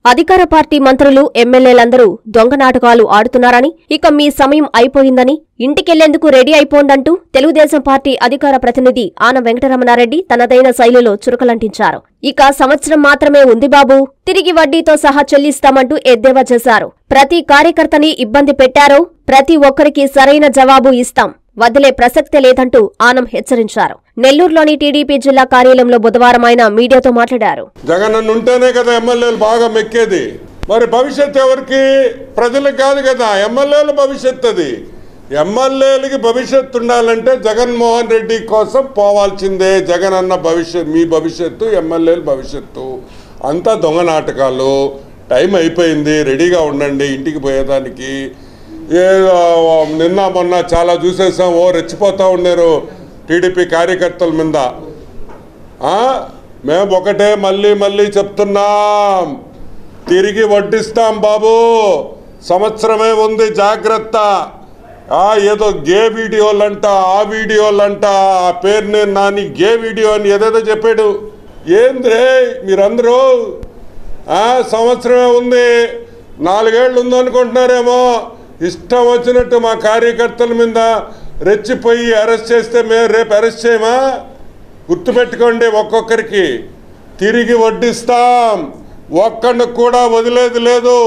అధికార పార్టీ మంత్రులు ఎమ్మెల్యేలందరూ దొంగ నాటకాలు ఆడుతున్నారని ఇక మీ సమయం అయిపోయిందని ఇంటికెళ్లేందుకు రెడీ అయిపోండంటూ తెలుగుదేశం పార్టీ అధికార ప్రతినిధి ఆన వెంకటరమణారెడ్డి తనదైన శైలిలో చురకలంటించారు ఇక సంవత్సరం మాత్రమే ఉంది బాబూ తిరిగి వడ్డీతో సహా చెల్లిస్తామంటూ ఎద్దేవా చేశారు ప్రతి కార్యకర్తని ఇబ్బంది పెట్టారో ప్రతి ఒక్కరికి సరైన జవాబు ఇస్తాం వదిలే ప్రసక్తే లేదంటూ ఆనం హెచ్చరించారు నెల్లూరులోని టీడీపీ జిల్లా కార్యాలయంలో బుధవారం ఆయన మీడియాతో మాట్లాడారు జగన్ అన్న ఉంటేనే కదా ఎమ్మెల్యేలు బాగా మెక్కేది మరి భవిష్యత్ ఎవరికి ప్రజలకు కాదు కదా ఎమ్మెల్యేల భవిష్యత్ అది ఎమ్మెల్యేలకి భవిష్యత్తు ఉండాలంటే జగన్మోహన్ రెడ్డి కోసం పోవాల్సిందే జగన్ అన్న భవిష్యత్ మీ భవిష్యత్తు ఎమ్మెల్యేల భవిష్యత్తు అంతా దొంగ నాటకాలు టైం అయిపోయింది రెడీగా ఉండండి ఇంటికి పోయేదానికి ఏ ఆ, నిన్న మొన్న చాలా చూసేసాం ఓ రెచ్చిపోతూ ఉన్నారు టీడీపీ కార్యకర్తల మీద ఆ? మేము ఒకటే మళ్ళీ మళ్ళీ చెప్తున్నాం తిరిగి వడ్డిస్తాం బాబు సంవత్సరమే ఉంది జాగ్రత్త ఆ ఏదో గే వీడియోలంట ఆ వీడియోలంట ఆ పేరు నేను నాని గే వీడియో అని ఏదేదో చెప్పాడు ఏంద్రే మీరందరూ ఆ సంవత్సరమే ఉంది నాలుగేళ్ళు ఉందనుకుంటున్నారేమో ఇష్టం వచ్చినట్టు మా కార్యకర్తల మీద రెచ్చిపోయి అరెస్ట్ చేస్తే మేము రేపు అరెస్ట్ చేయమా గుర్తుపెట్టుకోండి ఒక్కొక్కరికి తిరిగి వడ్డిస్తాం ఒక్కడిని కూడా వదిలేది లేదు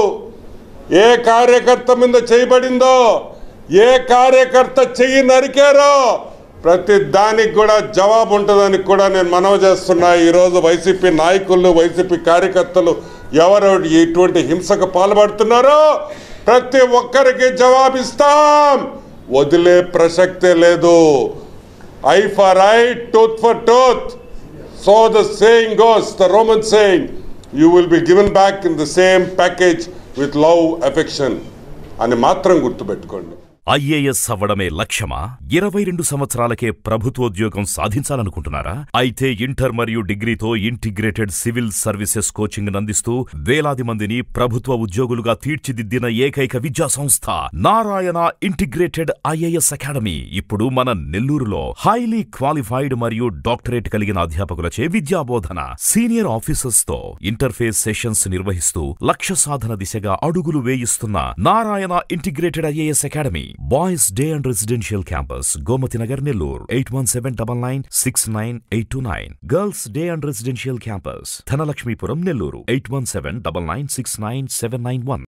ఏ కార్యకర్త మీద చేయబడిందో ఏ కార్యకర్త చెయ్యి నరికారో ప్రతి దానికి కూడా జవాబు ఉంటుందని కూడా నేను మనవి చేస్తున్నా ఈరోజు వైసీపీ నాయకులు వైసీపీ కార్యకర్తలు ఎవరు ఇటువంటి హింసకు పాల్పడుతున్నారో ప్రతి ఒక్కరికి జవాబిస్తాం వదిలే ప్రసక్తే లేదు eye for eye, tooth for tooth. So the saying goes, the Roman saying, you will be given back in the same package with love, affection. అని మాత్రం గుర్తుపెట్టుకోండి ఐఏఎస్ అవ్వడమే లక్ష్యమా ఇరవై రెండు సంవత్సరాలకే ప్రభుత్వోద్యోగం సాధించాలనుకుంటున్నారా అయితే ఇంటర్ మరియు డిగ్రీతో ఇంటిగ్రేటెడ్ సివిల్ సర్వీసెస్ కోచింగ్ అందిస్తూ వేలాది మందిని ప్రభుత్వ ఉద్యోగులుగా తీర్చిదిద్దిన ఏకైక విద్యా సంస్థ నారాయణ ఇంటిగ్రేటెడ్ ఐఏఎస్ అకాడమీ ఇప్పుడు మన నెల్లూరులో హైలీ క్వాలిఫైడ్ మరియు డాక్టరేట్ కలిగిన అధ్యాపకులచే విద్యాబోధన సీనియర్ ఆఫీసర్స్ తో ఇంటర్ఫేస్ సెషన్స్ నిర్వహిస్తూ లక్ష్య సాధన దిశగా అడుగులు వేయిస్తున్న Narayana integrated IAS academy boys day and residential campus Gomathi Nagar Nellore eight one seven double nine six nine eight two nine girls day and residential campus Dhanalakshmipuram Nellore eight one seven double nine six nine seven nine one